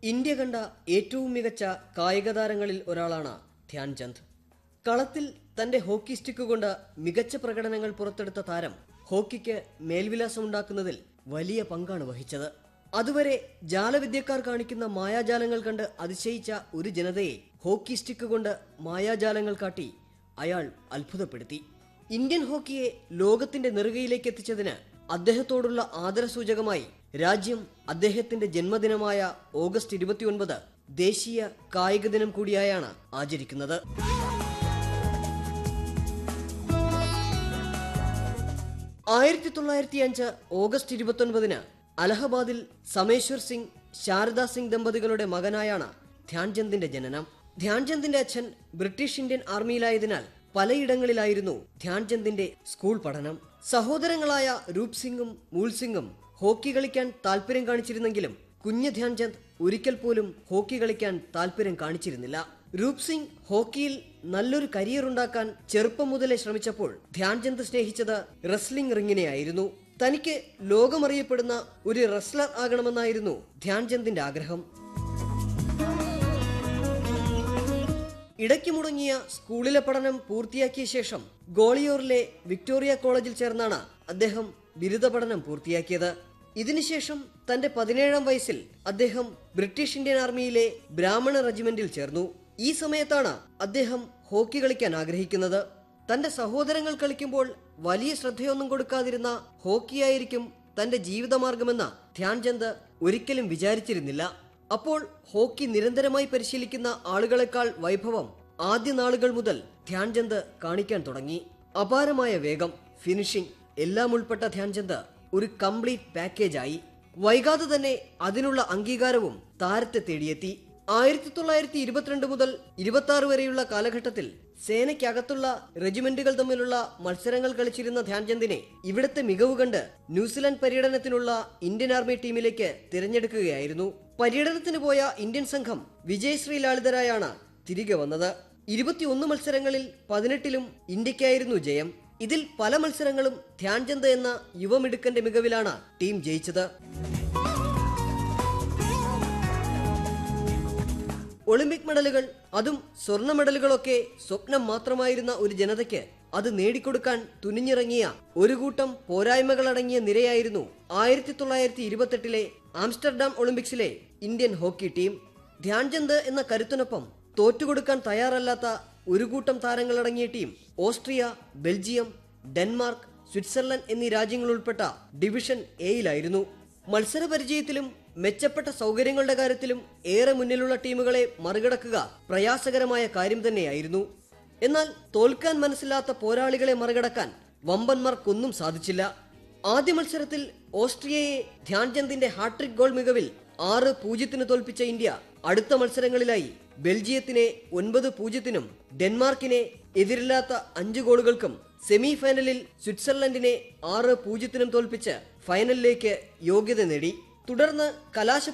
India കണ്ട ഏറ്റവും മികച്ച കായിക താരങ്ങളിൽ ഒരാളാണ് ധ്യാൻചന്ദ് കളത്തിൽ തന്റെ ഹോക്കി സ്റ്റിക്ക് കൊണ്ട് മികച്ച പ്രകടനങ്ങൾ പുറത്തെടുത്ത താരം ഹോക്കിക്ക് മേൽവിലാസമുണ്ടാക്കുന്നതിൽ വലിയ പങ്കാണ് വഹിച്ചത് അതുവരെ ജാലവിദ്യക്കാർ കാണിക്കുന്ന മായാജാലങ്ങൾ കണ്ട് അതിശയിച്ച ഒരു ജനതയെ ഹോക്കി സ്റ്റിക്ക് കൊണ്ട് മായാജാലങ്ങൾ കാട്ടി അയാൾ അത്ഭുതപ്പെടുത്തി ഇന്ത്യൻ ഹോക്കിയെ ലോകത്തിന്റെ നെറുകയിലേക്ക് എത്തിച്ചതിന് അദ്ദേഹത്തോടുള്ള ആദരസൂചകമായി രാജ്യം അദ്ദേഹത്തിന്റെ ജന്മദിനമായ ഓഗസ്റ്റ് ഇരുപത്തിയൊൻപത് ദേശീയ കായിക ദിനം കൂടിയായാണ് ആചരിക്കുന്നത് ആയിരത്തി തൊള്ളായിരത്തി അഞ്ച് ഓഗസ്റ്റ് ഇരുപത്തൊൻപതിന് അലഹബാദിൽ സമേശ്വർ സിംഗ് ശാരദ സിംഗ് ദമ്പതികളുടെ മകനായാണ് ധ്യാൻചന്ദിന്റെ ജനനം ധ്യാൻചന്ദിന്റെ അച്ഛൻ ബ്രിട്ടീഷ് ഇന്ത്യൻ ആർമിയിലായതിനാൽ പലയിടങ്ങളിലായിരുന്നു ധ്യാൻചന്ദിന്റെ സ്കൂൾ പഠനം സഹോദരങ്ങളായ രൂപ് സിംഗും മൂൽ സിംഗും ഹോക്കി കളിക്കാൻ താല്പര്യം കാണിച്ചിരുന്നെങ്കിലും കുഞ്ഞ് ധ്യാൻചന്ദ് ഒരിക്കൽ പോലും ഹോക്കി കളിക്കാൻ താല്പര്യം കാണിച്ചിരുന്നില്ല രൂപ് സിംഗ് ഹോക്കിയിൽ നല്ലൊരു കരിയർ ഉണ്ടാക്കാൻ ചെറുപ്പം മുതലേ ശ്രമിച്ചപ്പോൾ ധ്യാൻചന്ദ് സ്നേഹിച്ചത് റെസ്ലിംഗ് റിങ്ങിനെയായിരുന്നു തനിക്ക് ലോകമറിയപ്പെടുന്ന ഒരു റെസ്ലർ ആകണമെന്നായിരുന്നു ധ്യാൻചന്ദിന്റെ ആഗ്രഹം ഇടയ്ക്ക് മുടങ്ങിയ സ്കൂളിലെ പഠനം പൂർത്തിയാക്കിയ ശേഷം ഗോളിയോറിലെ വിക്ടോറിയ കോളേജിൽ ചേർന്നാണ് അദ്ദേഹം ബിരുദ പഠനം പൂർത്തിയാക്കിയത് ഇതിനുശേഷം തന്റെ പതിനേഴാം വയസ്സിൽ അദ്ദേഹം ബ്രിട്ടീഷ് ഇന്ത്യൻ ആർമിയിലെ ബ്രാഹ്മണ റെജിമെന്റിൽ ചേർന്നു ഈ സമയത്താണ് അദ്ദേഹം ഹോക്കി കളിക്കാൻ ആഗ്രഹിക്കുന്നത് തന്റെ സഹോദരങ്ങൾ കളിക്കുമ്പോൾ വലിയ ശ്രദ്ധയൊന്നും കൊടുക്കാതിരുന്ന ഹോക്കിയായിരിക്കും തന്റെ ജീവിതമാർഗമെന്ന് ധ്യാൻചന്ദ് ഒരിക്കലും വിചാരിച്ചിരുന്നില്ല അപ്പോൾ ഹോക്കി നിരന്തരമായി പരിശീലിക്കുന്ന ആളുകളെക്കാൾ വൈഭവം ആദ്യ നാളുകൾ മുതൽ ധ്യാൻചന്ദ് കാണിക്കാൻ തുടങ്ങി അപാരമായ വേഗം ഫിനിഷിംഗ് എല്ലാം ഉൾപ്പെട്ട ധ്യാൻചന്ദ് ഒരു കംപ്ലീറ്റ് പാക്കേജായി വൈകാതെ തന്നെ അതിനുള്ള അംഗീകാരവും താരത്തെ തേടിയെത്തി ആയിരത്തി തൊള്ളായിരത്തി ഇരുപത്തിരണ്ട് മുതൽ ഇരുപത്തി ആറ് വരെയുള്ള കാലഘട്ടത്തിൽ സേനയ്ക്കകത്തുള്ള റെജിമെന്റുകൾ തമ്മിലുള്ള മത്സരങ്ങൾ കളിച്ചിരുന്ന ധ്യാൻചന്ദിനെ ഇവിടുത്തെ മികവ് കണ്ട് ന്യൂസിലാൻഡ് പര്യടനത്തിനുള്ള ഇന്ത്യൻ ആർമി ടീമിലേക്ക് തിരഞ്ഞെടുക്കുകയായിരുന്നു പര്യടനത്തിന് പോയ ഇന്ത്യൻ സംഘം വിജയശ്രീ ലാളിതരായാണ് തിരികെ വന്നത് ഇരുപത്തിയൊന്ന് മത്സരങ്ങളിൽ പതിനെട്ടിലും ഇന്ത്യക്കായിരുന്നു ജയം ഇതിൽ പല മത്സരങ്ങളും ധ്യാൻചന്ദ് എന്ന യുവമിടുക്കന്റെ മികവിലാണ് ടീം ജയിച്ചത് ഒളിമ്പിക് മെഡലുകൾ അതും സ്വർണ്ണ മെഡലുകളൊക്കെ സ്വപ്നം മാത്രമായിരുന്ന ഒരു ജനതയ്ക്ക് അത് നേടിക്കൊടുക്കാൻ തുനിഞ്ഞിറങ്ങിയ ഒരു കൂട്ടം പോരായ്മകളടങ്ങിയ നിരയായിരുന്നു ആയിരത്തി തൊള്ളായിരത്തി ഇരുപത്തെട്ടിലെ ആംസ്റ്റർഡാം ഒളിമ്പിക്സിലെ ഇന്ത്യൻ ഹോക്കി ടീം ധ്യാൻചന്ദ് എന്ന കരുത്തിനൊപ്പം തോറ്റുകൊടുക്കാൻ തയ്യാറല്ലാത്ത ഒരു കൂട്ടം താരങ്ങളടങ്ങിയ team Austria Belgium Denmark Switzerland എന്നീ രാജ്യങ്ങൾ ഉൾപ്പെട്ട ഡിവിഷൻ എയിലായിരുന്നു മത്സരപരിചയത്തിലും മെച്ചപ്പെട്ട സൗകര്യങ്ങളുടെ കാര്യത്തിലും ഏറെ മുന്നിലുള്ള ടീമുകളെ മറികടക്കുക പ്രയാസകരമായ കാര്യം തന്നെയായിരുന്നു എന്നാൽ തോൽക്കാൻ മനസ്സിലാത്ത പോരാളികളെ മറികടക്കാൻ വമ്പന്മാർക്കൊന്നും സാധിച്ചില്ല ആദ്യ മത്സരത്തിൽ ഓസ്ട്രിയയെ ധ്യാൻചന്ദിന്റെ ഹാട്രിക് ഗോൾ മികവിൽ ആറ് പൂജ്യത്തിന് തോൽപ്പിച്ച ഇന്ത്യ അടുത്ത മത്സരങ്ങളിലായി ബെൽജിയത്തിനെ ഒൻപത് പൂജ്യത്തിനും ഡെൻമാർക്കിനെ എതിരില്ലാത്ത അഞ്ച് ഗോളുകൾക്കും സെമി ഫൈനലിൽ സ്വിറ്റ്സർലൻഡിനെ ആറ് പൂജ്യത്തിനും തോൽപ്പിച്ച് ഫൈനലിലേക്ക് യോഗ്യത നേടി തുടർന്ന് കലാശ